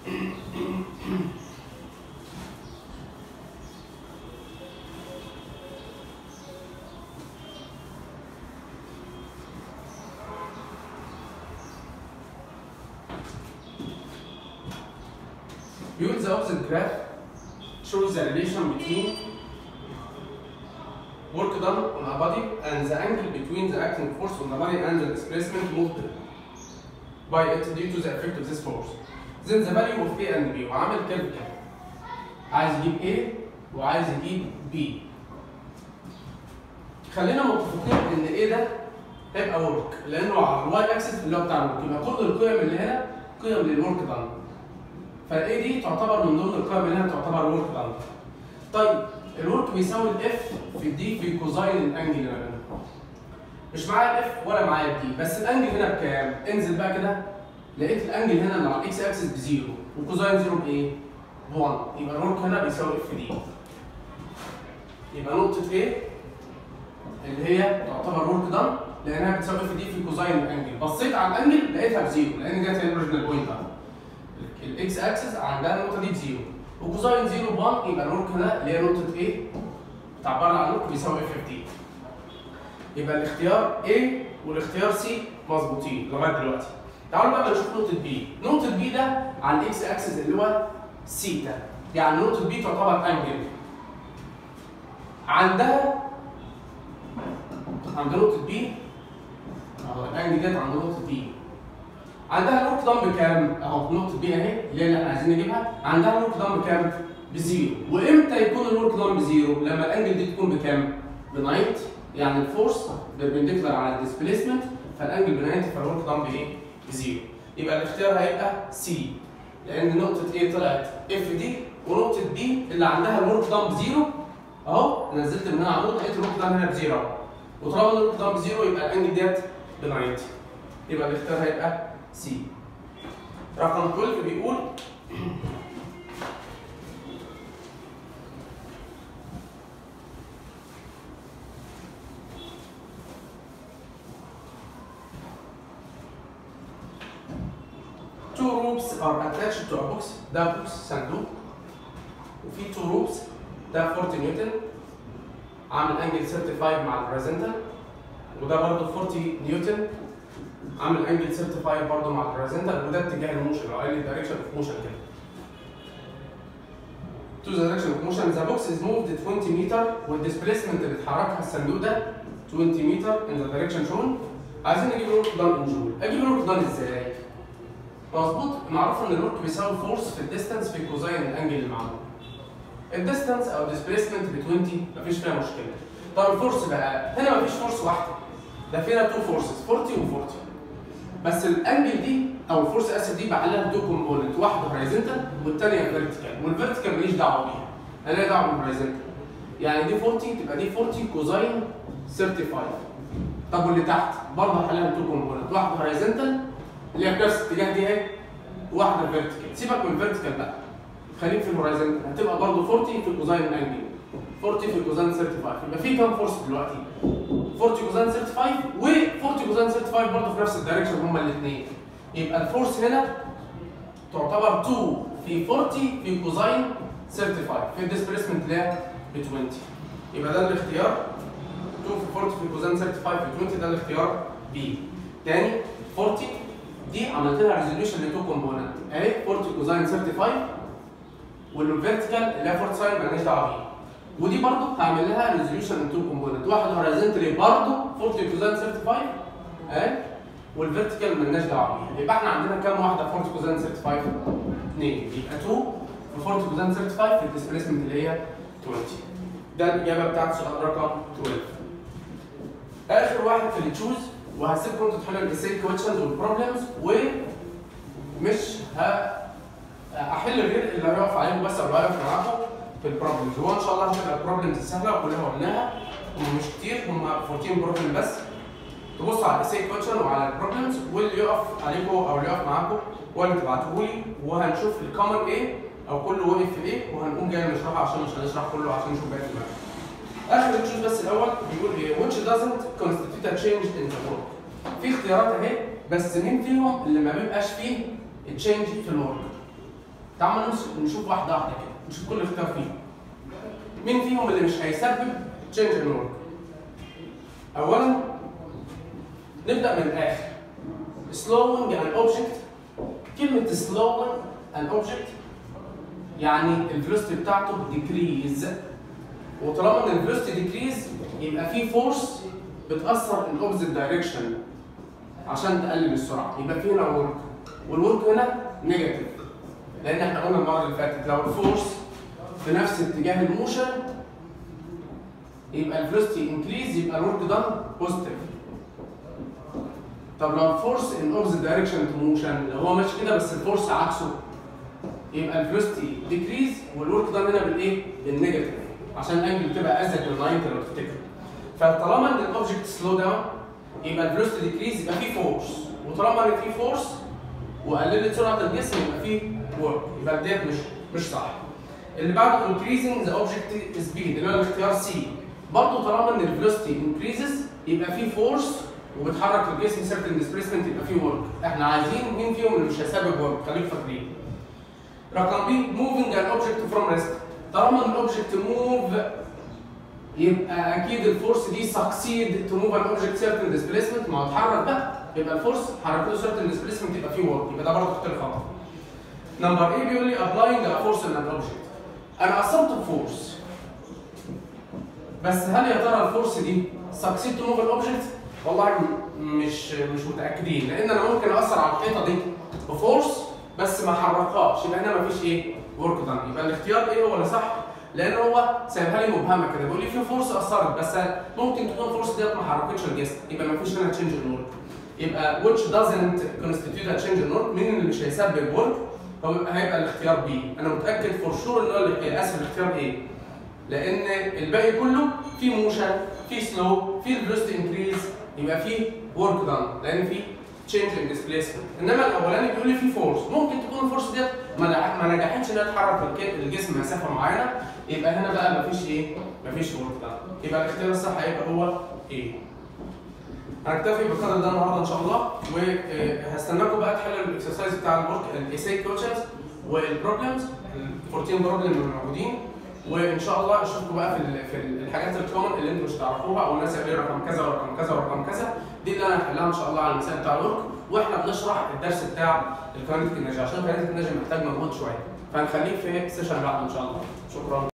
Use the opposite graph shows the relation between work done on a body and the angle between the acting force on the body and the displacement moved by it due to the effect of this force. Then the value of A and B وعامل كيرف كده. عايز يجيب A وعايز يجيب B. خلينا متفقين ان A ده هيبقى ورك لانه على الواي اكسس اللي هو بتاع الورك يبقى كل القيم اللي هنا قيم للورك دان. فالاي دي تعتبر من ضمن القيم اللي هنا تعتبر ورك دان. طيب الورك بيساوي الاف في الدي في كوزاين الانجل اللي ما بينهم. مش معايا الاف ولا معايا الدي بس الانجل هنا بكام؟ انزل بقى كده لقيت الانجل هنا اللي على الاكس اكسس بزيرو وكوزاين زيرو بايه؟ ب 1 يبقى الورك هنا بيساوي اف دي. يبقى نقطة ايه؟ اللي هي تعتبر ورك دان لانها بتساوي اف دي في كوزاين الانجل، بصيت على الانجل لقيتها بزيرو لان ديت هي الاوريجينال بوينت الاكس اكسس عندها النقطة دي بزيرو وكوزاين زيرو ب 1 يبقى الورك هنا اللي هي نقطة ايه؟ تعبر عن الورك بيساوي اف دي. يبقى الاختيار A والاختيار C مظبوطين لغايه دلوقتي. تعالوا بقى نشوف نقطة B، نقطة B ده على الاكس اكسس اللي هو سيتا، يعني نقطة B تعتبر انجل. عندها عند نقطة B اهو الانجل ديت عند نقطة B. عندها الورك دان بكام؟ اهو نقطة B اهي اللي هي اللي احنا عايزين نجيبها، عندها الورك دان بكام؟ بزيرو، وامتى يكون الورك دان بزيرو؟ لما الانجل دي تكون بكام؟ ب 90 يعني الفورس بيربنديكولار على الديسبيسمنت فالانجل ب 90 فالورك دان بايه؟ بزيرو. يبقى الاختيار هيبقى سي لان نقطه A طلعت اف دي ونقطه B اللي عندها الورك دان بزيرو اهو نزلت منها عمود لقيت الورك دان هنا بزيرو اهو وطالما الورك دان بزيرو يبقى الانجل ديت ب 90 يبقى الاختيار هيبقى سي رقم 12 بيقول two ropes are attached to a box ده بوكس صندوق وفي two ropes ده 40 نيوتن عامل انجل 35 مع البريزنتر وده برضه 40 نيوتن عامل انجل 35 برضه مع البريزنتر وده اتجاه الموشن او اي دايركشن اوف موشن كده to the direction of motion the box is moved 20 meter والديسبيسمنت اللي اتحركها الصندوق ده 20 meter in the direction shown عايزين نجيب الورك دان ان جول اجيب الورك دان ازاي؟ مظبوط معروف ان الورك بيساوي فورس في الديستانس في كوزين الانجل اللي معمول الديستانس او ديسبيسمنت ب 20 مفيش فيها مشكله طب الفورس بقى هنا مفيش فورس واحده ده فينا تو فورسز 40 و40 بس الانجل دي او الفورس اسف دي بعلها تو كومبوننت واحده هوريزونتال والثانيه فيرتيكال والفيرتيكال ماليش دعوه بيها انا ليا دعوه بالهوريزونتال يعني دي 40 تبقى دي 40 كوزين 35 طب واللي تحت برضه هحلها تو كومبوننت واحده هوريزونتال اللي هي بنفس الاتجاه دي اهي واحده فيرتيكال سيبك من الفيرتيكال بقى خليك في الهورايزونتال هتبقى برضه 40 في الكوزين انجل 40 في الكوزين 35 يبقى في كام فورس دلوقتي 40 كوزين 35 و 40 كوزين 35 برضه في نفس الدايركشن هما الاثنين يبقى الفورس هنا تعتبر 2 في 40 في كوزين 35 في الديسبيسمنت اللي هي ب 20 يبقى ده الاختيار 2 في 40 في كوزين 35 في 20 ده الاختيار بي تاني 40 دي عملت لها ريزوليوشن لتو كومبوننت اهي 40 كوزين 35 والفيرتيكال اللي هي 45 مالناش دعوه بيها ودي برضه هعمل لها ريزوليوشن لتو كومبوننت واحد هوريزونتالي برضه 40 كوزين 35 اهي والفيرتيكال مالناش دعوه بيها يبقى احنا عندنا كام واحده 40 كوزين 35 اثنين يبقى 2 في 40 كوزين 35 في الديسبيسمنت اللي هي 20 ده الاجابه بتاعت سؤال رقم 12 اخر واحد في التشوز وهسيبكم انتوا تحلوا الاساي كويشنز والبروبلمز ومش ه... احل غير اللي هيقف عليهم بس او هيقف معاكم في البروبلمز هو ان شاء الله هتبقى البروبلمز سهله وكلها قلناها هم مش كتير هم 14 بروبلم بس تبصوا على الاساي كويشن وعلى البروبلمز واللي يقف عليكم او اللي يقف معاكم هو اللي تبعتوه لي وهنشوف الكومن ايه او كله وقف في ايه وهنقوم جاي نشرحه عشان مش هنشرح كله عشان نشوف باقي المعنى. اخر تشوز بس الاول بيقول ايه which doesn't constitute a change in the work في اختيارات اهي بس مين فيهم اللي ما بيبقاش فيه تشينج في الورك تعالوا نشوف واحده واحده كده نشوف كل اختيار فيه مين فيهم اللي مش هيسبب تشينج ان الورك اولا نبدا من الاخر slowing an object كلمه slowing an object يعني الفيلوسيتي بتاعته decrease وطالما ان الفيلوسيتي ديكريز يبقى في فورس بتاثر ان اوبزيت دايركشن عشان تقلل السرعه يبقى في هنا ورك والورك هنا نيجاتيف لان احنا قلنا المره اللي فاتت لو الفورس في نفس اتجاه الموشن يبقى الفيلوسيتي انكريز يبقى الورك دان بوزيتيف طب لو الفورس ان اوبزيت دايركشن تو موشن لو هو ماشي كده بس الفورس عكسه يبقى الفيلوسيتي ديكريز والورك دان هنا بالايه؟ بالنيجاتيف عشان الانجل تبقى ازيد من 90 لو تفتكر فطالما ان الاوبجكت سلو داون يبقى الفيلوسيتي ديكريز يبقى في فورس وطالما ان في فورس وقللت سرعه الجسم يبقى في ورك يبقى ديت مش مش صح اللي بعده increasing the object speed اللي هو الاختيار سي برضه طالما ان الفيلوسيتي increases يبقى في فورس وبتحرك الجسم certain displacement يبقى في ورك احنا عايزين مين فيهم اللي مش هيسبب ورك خليك فاكرين رقم بي moving an object from rest طالما ان الاوبجكت موف يبقى اكيد الفورس دي سكسيد تو موف ان اوبجكت سيرتن ديسبيسمنت ما هو اتحرك بقى يبقى الفورس حركته سيرتن ديسبيسمنت يبقى فيه ورك يبقى ده برضه اختيار خطا نمبر ايه بيقول لي ابلاينج ا فورس ان ان اوبجكت انا اصبت بفورس بس هل يا ترى الفورس دي سكسيد تو موف الاوبجكت والله مش مش متاكدين لان انا ممكن اثر على الحيطه دي بفورس بس ما حركهاش يبقى هنا مفيش ايه ورك دان يبقى الاختيار ايه هو اللي صح لان هو سايبها لي مبهمه كده بيقول لي في فورس اثرت بس ممكن تكون الفورس ديت ما حركتش الجسم يبقى مفيش هنا تشينج ان ورك يبقى which doesn't constitute a change in work مين اللي مش هيسبب ورك هو هيبقى الاختيار بي انا متاكد فور شور ان هو ال- اسف الاختيار ايه لان الباقي كله في موشن في سلو في الفيلوسيتي انكريز يبقى في ورك دان لان في تشينج ان ديسبيسمنت انما الاولاني بيقول لي في فورس ممكن تكون الفورس ديت ما نجح- ما نجحتش انها تحرك الك- الجسم مسافه معينه يبقى هنا بقى مفيش ايه مفيش ورك دان يبقى الاختيار الصح هيبقى هو ايه هنكتفي بالقدر ده النهارده ان شاء الله وهستناكم بقى تحلوا الاكسرسايز بتاع الورك الايساي كوتشنز والبروبلمز ال 14 بروبلم اللي موجودين وان شاء الله اشوفكم بقى في ال- في ال- الحاجات الكومن اللي انتم مش تعرفوها او الناس اللي رقم كذا ورقم كذا ورقم كذا دي اللي انا هحلها ان شاء الله على المثال بتاع الورك واحنا بنشرح الدرس بتاع الكوانتيك انرجي عشان الكوانتيك انرجي محتاج مجهود شويه فهنخليه في سيشن بعد ان شاء الله شكرا